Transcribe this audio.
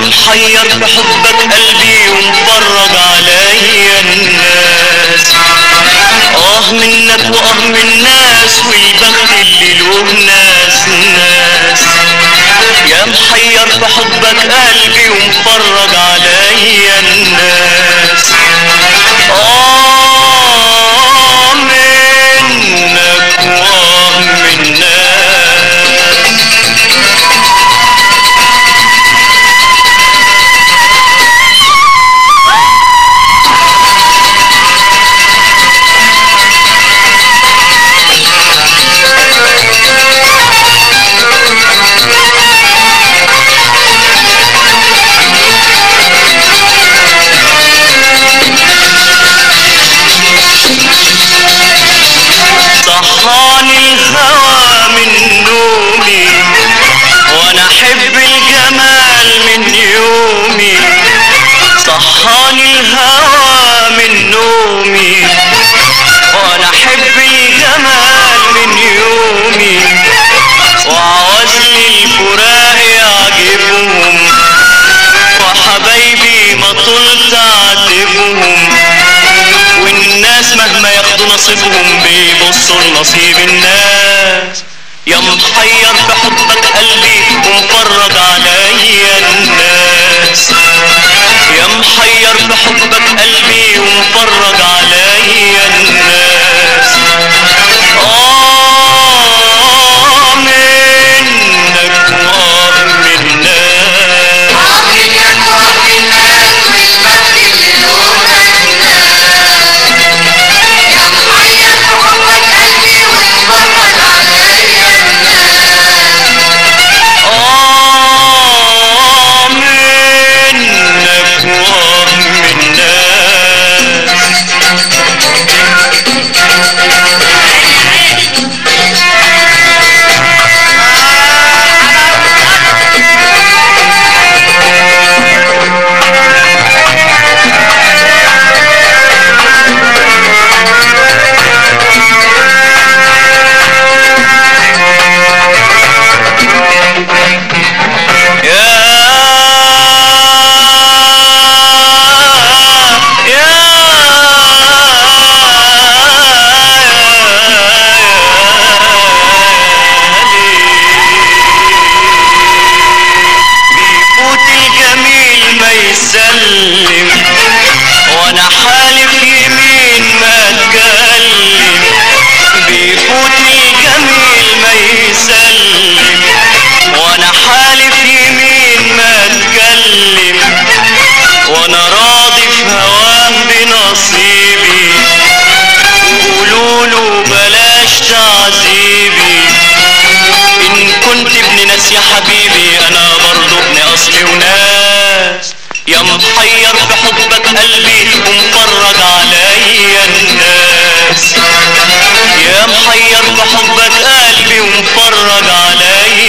محير بحبك قلبي ومفرج عليا الناس اه منك واه من الناس والبخت اللي له ناس ناس يا محير بحبك قلبي ومفرج عليا الناس اه منك واه من الناس صحاني الهوى من نومي وانا احب الجمال من يومي صحاني الهوى من نومي وانا احب الجمال من يومي وعوزلي الفراق يعجبهم وحبايبي ما طلت اعاتبهم والناس مهما ياخدوا نصيبهم بيبصوا لنصيب الناس يا محير بحبك قلبي ومفرج عليا الناس يا محير بحبك قلبي ومفرج عليا الناس آه منك وآه من الناس آه منك وآه من الناس بيفوت الجميل ما يسلم وانا حالف يمين ما اتكلم بيفوت الجميل ما يسلم وانا حالف يمين ما اتكلم وانا راضي في هواه بنصيبي وقولوا له بلاش تعذيبي ان كنت ابن ناس يا حبيبي انا برضو ابن اصل وناس يا محير بحبك قلبي ومفرج عليا الناس يا محير بحبك قلبي ومفرج عليا